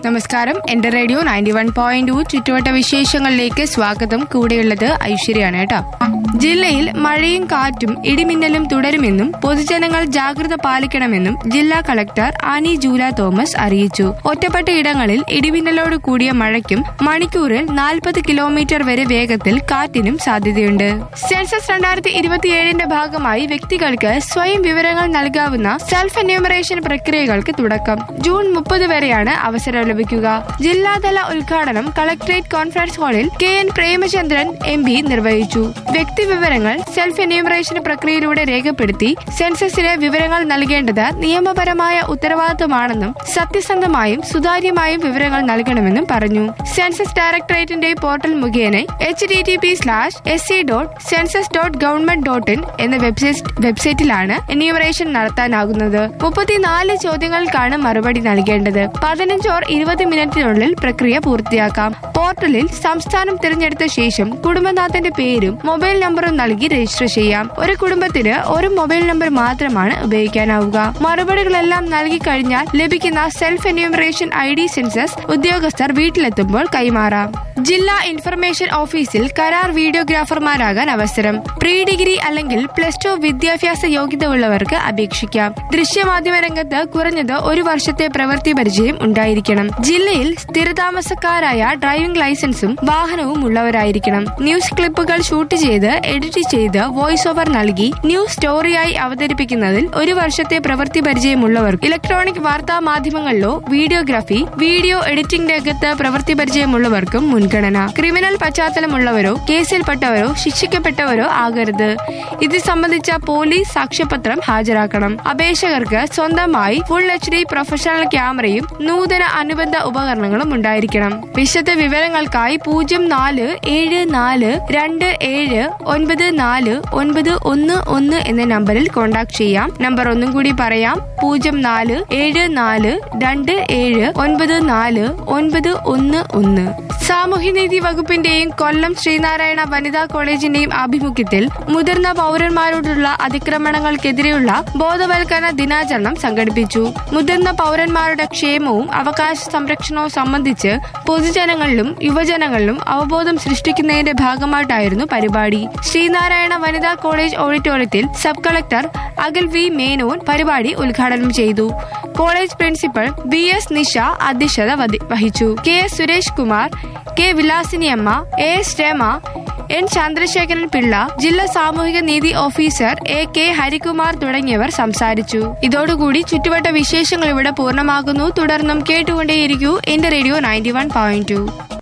നമസ്കാരം എന്റെ radio ninety one point two ചുറ്റുവട്ട വിശേഷങ്ങളിലേക്ക് സ്വാഗതം കൂടെയുള്ളത് ഐശ്വര്യാണ് കേട്ടോ ജില്ലയിൽ മഴയും കാറ്റും ഇടിമിന്നലും തുടരുമെന്നും പൊതുജനങ്ങൾ ജാഗ്രത പാലിക്കണമെന്നും ജില്ലാ കളക്ടർ ആനി ജൂല തോമസ് അറിയിച്ചു ഒറ്റപ്പെട്ട ഇടങ്ങളിൽ ഇടിമിന്നലോട് കൂടിയ മഴയ്ക്കും മണിക്കൂറിൽ നാൽപ്പത് കിലോമീറ്റർ വരെ വേഗത്തിൽ കാറ്റിനും സാധ്യതയുണ്ട് സെൻസസ് രണ്ടായിരത്തി ഇരുപത്തിയേഴിന്റെ ഭാഗമായി വ്യക്തികൾക്ക് സ്വയം വിവരങ്ങൾ നൽകാവുന്ന സെൽഫ് എന്യൂമറേഷൻ പ്രക്രിയകൾക്ക് തുടക്കം ജൂൺ മുപ്പത് വരെയാണ് അവസരം ലഭിക്കുക ജില്ലാതല ഉദ്ഘാടനം കളക്ടറേറ്റ് കോൺഫറൻസ് ഹാളിൽ K N Premachandran M P നിർവഹിച്ചു വ്യക്തിവിവരങ്ങൾ സെൽഫ് എന്യൂമറേഷൻ പ്രക്രിയയിലൂടെ രേഖപ്പെടുത്തി സെൻസസിന് വിവരങ്ങൾ നൽകേണ്ടത് നിയമപരമായ ഉത്തരവാദിത്തമാണെന്നും സത്യസന്ധമായും സുതാര്യമായും വിവരങ്ങൾ നൽകണമെന്നും പറഞ്ഞു സെൻസസ് ഡയറക്ടറേറ്റിന്റെ പോർട്ടൽ മുഖേന H D T P slash S C dot census dot government dot in എന്ന വെബ്സൈറ്റ് വെബ്സൈറ്റിലാണ് എന്യൂമറേഷൻ നടത്താനാകുന്നത് മുപ്പത്തിനാല് ചോദ്യങ്ങൾക്കാണ് മറുപടി നൽകേണ്ടത് പതിനഞ്ച് ഓർ ഇരുപത് മിനിറ്റിനുള്ളിൽ പ്രക്രിയ പൂർത്തിയാക്കാം പോർട്ടലിൽ സംസ്ഥാനം തിരഞ്ഞെടുത്ത ശേഷം കുടുംബനാഥന്റെ പേരും മൊബൈൽ നമ്പറും നൽകി രജിസ്റ്റർ ചെയ്യാം ഒരു കുടുംബത്തിന് ഒരു മൊബൈൽ നമ്പർ മാത്രമാണ് ഉപയോഗിക്കാനാവുക മറുപടികളെല്ലാം നൽകി കഴിഞ്ഞാൽ ലഭിക്കുന്ന self enumeration I D census ഉദ്യോഗസ്ഥർ വീട്ടിലെത്തുമ്പോൾ കൈമാറാം ജില്ലാ ഇൻഫർമേഷൻ ഓഫീസിൽ കരാർ വീഡിയോഗ്രാഫർമാരാകാൻ അവസരം പ്രീ ഡിഗ്രി അല്ലെങ്കിൽ പ്ലസ് ടു വിദ്യാഭ്യാസ യോഗ്യത ഉള്ളവർക്ക് അപേക്ഷിക്കാം ദൃശ്യമാധ്യമ രംഗത്ത് കുറഞ്ഞത് ഒരു വർഷത്തെ പ്രവൃത്തി പരിചയം ഉണ്ടായിരിക്കണം ജില്ലയിൽ സ്ഥിരതാമസക്കാരായ ഡ്രൈവിംഗ് ലൈസൻസും വാഹനവും ഉള്ളവരായിരിക്കണം ന്യൂസ് ക്ലിപ്പുകൾ ഷൂട്ട് ചെയ്ത് എഡിറ്റ് ചെയ്ത് വോയിസ് ഓവർ നൽകി ന്യൂസ് സ്റ്റോറിയായി അവതരിപ്പിക്കുന്നതിൽ ഒരു വർഷത്തെ പ്രവൃത്തി പരിചയമുള്ളവർ ഇലക്ട്രോണിക് വാർത്താ മാധ്യമങ്ങളിലോ വീഡിയോഗ്രാഫി വീഡിയോ എഡിറ്റിംഗ് രംഗത്ത് പ്രവൃത്തി പരിചയമുള്ളവർക്കും മുൻഗണന ക്രിമിനൽ പശ്ചാത്തലമുള്ളവരോ കേസിൽപ്പെട്ടവരോ ശിക്ഷിക്കപ്പെട്ടവരോ ആകരുത് ഇത് സംബന്ധിച്ച പോലീസ് സാക്ഷ്യപത്രം ഹാജരാക്കണം അപേക്ഷകർക്ക് സ്വന്തമായി ഫുൾ എച്ച് ഡി പ്രൊഫഷണൽ ക്യാമറയും നൂതന അനുബന്ധ ഉപകരണങ്ങളും ഉണ്ടായിരിക്കണം വിശദ വിവരങ്ങൾക്കായി പൂജ്യം നാല് ഏഴ് നാല് രണ്ട് ഏഴ് ഒൻപത് നാല് ഒൻപത് ഒന്ന് ഒന്ന് എന്ന നമ്പറിൽ കോൺടാക്ട് ചെയ്യാം നമ്പർ ഒന്നും കൂടി പറയാം പൂജ്യം നാല് ഏഴ് നാല് രണ്ട് ഏഴ് ഒൻപത് നാല് ഒൻപത് ഒന്ന് ഒന്ന് സാമൂഹ്യനീതി വകുപ്പിന്റെയും കൊല്ലം ശ്രീനാരായണ വനിതാ കോളേജിന്റെയും ആഭിമുഖ്യത്തിൽ മുതിർന്ന പൗരന്മാരോടുള്ള അതിക്രമണങ്ങൾക്കെതിരെയുള്ള ബോധവൽക്കരണ ദിനാചരണം സംഘടിപ്പിച്ചു മുതിർന്ന പൗരന്മാരുടെ ക്ഷേമവും അവകാശ സംരക്ഷണവും സംബന്ധിച്ച് പൊതുജനങ്ങളിലും യുവജനങ്ങളിലും അവബോധം സൃഷ്ടിക്കുന്നതിന്റെ ഭാഗമായിട്ടായിരുന്നു പരിപാടി ശ്രീനാരായണ വനിതാ കോളേജ് ഓഡിറ്റോറിയത്തിൽ sub collector Akhil V Menon പരിപാടി ഉദ്ഘാടനം ചെയ്തു college principal B S Nisha അധ്യക്ഷത വധി- വഹിച്ചു K S Suresh Kumar K Vilasiniamma A S Rama N Chandrasekharan Pillai ജില്ലാ സാമൂഹിക നീതി ഓഫീസർ എ കെ ഹരികുമാർ തുടങ്ങിയവർ സംസാരിച്ചു ഇതോടുകൂടി ചുറ്റുവട്ട വിശേഷങ്ങൾ ഇവിടെ പൂർണ്ണമാകുന്നു തുടർന്നും കേട്ടുകൊണ്ടേയിരിക്കൂ എന്റെ radio ninety one point to